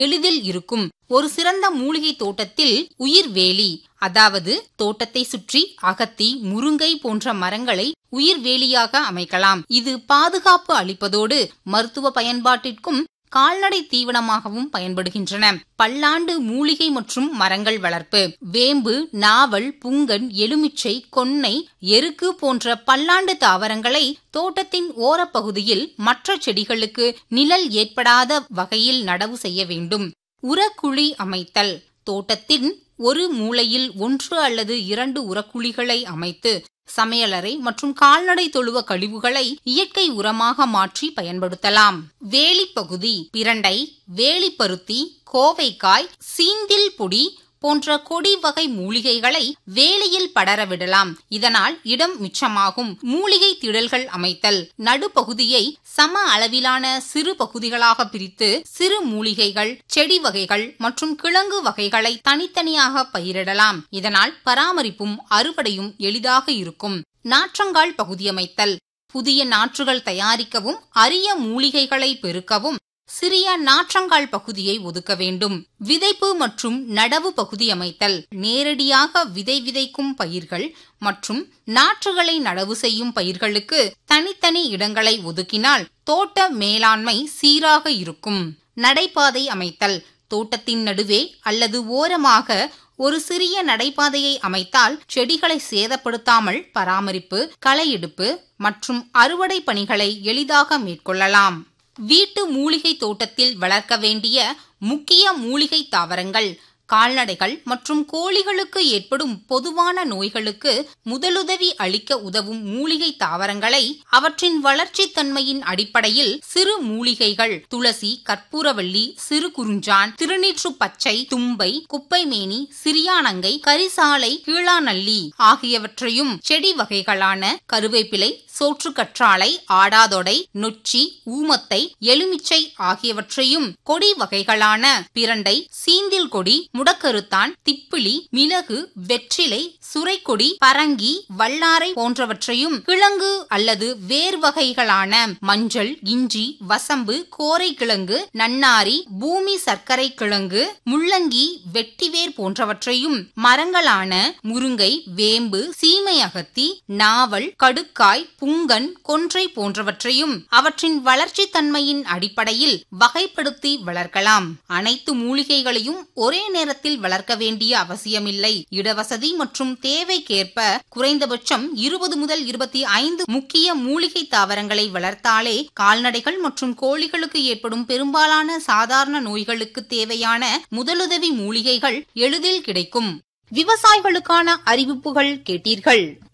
எளிதில் இருக்கும் ஒரு சிறந்த மூலிகை தோட்டத்தில் உயிர்வேலி அதாவது தோட்டத்தை சுற்றி அகத்தி முருங்கை போன்ற மரங்களை உயிர்வேலியாக அமைக்கலாம் இது பாதுகாப்பு அளிப்பதோடு மருத்துவ பயன்பாட்டிற்கும் கால்நடை தீவனமாகவும் பயன்படுகின்றன பல்லாண்டு மூலிகை மற்றும் மரங்கள் வளர்ப்பு வேம்பு நாவல் புங்கன் எலுமிச்சை கொன்னை எருக்கு போன்ற பல்லாண்டு தாவரங்களை தோட்டத்தின் ஓரப்பகுதியில் மற்ற செடிகளுக்கு நிழல் ஏற்படாத வகையில் நடவு செய்ய வேண்டும் உரக்குழி அமைத்தல் தோட்டத்தின் ஒரு மூலையில் ஒன்று அல்லது இரண்டு உரக்குழிகளை அமைத்து சமையலறை மற்றும் கால்நடை தொழுவ கழிவுகளை இயற்கை உரமாக மாற்றி பயன்படுத்தலாம் வேலிப்பகுதி பிரண்டை வேலிப்பருத்தி கோவைக்காய் சீந்தில் பொடி போன்ற கொடி வகை மூலிகைகளை வேலியில் படரவிடலாம் இதனால் இடம் மிச்சமாகும் மூலிகை திடல்கள் அமைத்தல் நடுப்பகுதியை சம அளவிலான சிறு பகுதிகளாக பிரித்து சிறு மூலிகைகள் செடி வகைகள் மற்றும் கிழங்கு வகைகளை தனித்தனியாக பயிரிடலாம் இதனால் பராமரிப்பும் அறுவடையும் எளிதாக இருக்கும் நாற்றங்கால் பகுதியமைத்தல் புதிய நாற்றுகள் தயாரிக்கவும் அரிய மூலிகைகளை பெருக்கவும் சிறிய நாற்றங்கால் பகுதியை ஒதுக்க வேண்டும் விதைப்பு மற்றும் நடவு பகுதி அமைத்தல் நேரடியாக விதை விதைக்கும் பயிர்கள் மற்றும் நாற்றுகளை நடவு செய்யும் பயிர்களுக்கு தனித்தனி இடங்களை ஒதுக்கினால் தோட்ட மேலாண்மை சீராக இருக்கும் நடைபாதை அமைத்தல் தோட்டத்தின் நடுவே அல்லது ஓரமாக ஒரு சிறிய நடைபாதையை அமைத்தால் செடிகளை சேதப்படுத்தாமல் பராமரிப்பு களை எடுப்பு மற்றும் அறுவடை பணிகளை எளிதாக மேற்கொள்ளலாம் வீட்டு மூலிகை தோட்டத்தில் வளர்க்க வேண்டிய முக்கிய மூலிகை தாவரங்கள் கால்நடைகள் மற்றும் கோழிகளுக்கு ஏற்படும் பொதுவான நோய்களுக்கு முதலுதவி அளிக்க உதவும் மூலிகை தாவரங்களை அவற்றின் வளர்ச்சி தன்மையின் அடிப்படையில் சிறு மூலிகைகள் துளசி கற்பூரவள்ளி சிறு குறிஞ்சான் திருநீற்று பச்சை தும்பை குப்பைமேனி சிறியானங்கை கரிசாலை கீழாநல்லி ஆகியவற்றையும் செடி வகைகளான கருவேப்பிலை சோற்றுக்கற்றாழை ஆடாதொடை நொச்சி ஊமத்தை எலுமிச்சை ஆகியவற்றையும் கொடி வகைகளான பிரண்டை சீந்தில் கொடி முடக்கருத்தான் திப்பிலி மிளகு வெற்றிலை சுரைக்கொடி பரங்கி வல்லாரை போன்றவற்றையும் கிழங்கு அல்லது வேர் வகைகளான மஞ்சள் இஞ்சி வசம்பு கோரை கிழங்கு நன்னாரி பூமி சர்க்கரை கிழங்கு முள்ளங்கி வெட்டிவேர் போன்றவற்றையும் மரங்களான முருங்கை வேம்பு சீமை அகத்தி நாவல் கடுக்காய் புங்கன் கொன்றை போன்றவற்றையும் அவற்றின் வளர்ச்சி தன்மையின் அடிப்படையில் வகைப்படுத்தி வளர்க்கலாம் அனைத்து மூலிகைகளையும் ஒரே நேரத்தில் வளர்க்க வேண்டிய அவசியமில்லை இடவசதி மற்றும் தேவைக்கேற்ப குறைந்தபட்சம் இருபது முதல் இருபத்தி ஐந்து முக்கிய மூலிகை தாவரங்களை வளர்த்தாலே கால்நடைகள் மற்றும் கோழிகளுக்கு ஏற்படும் பெரும்பாலான சாதாரண நோய்களுக்கு தேவையான முதலுதவி மூலிகைகள் எளிதில் கிடைக்கும் விவசாயிகளுக்கான அறிவிப்புகள் கேட்டீர்கள்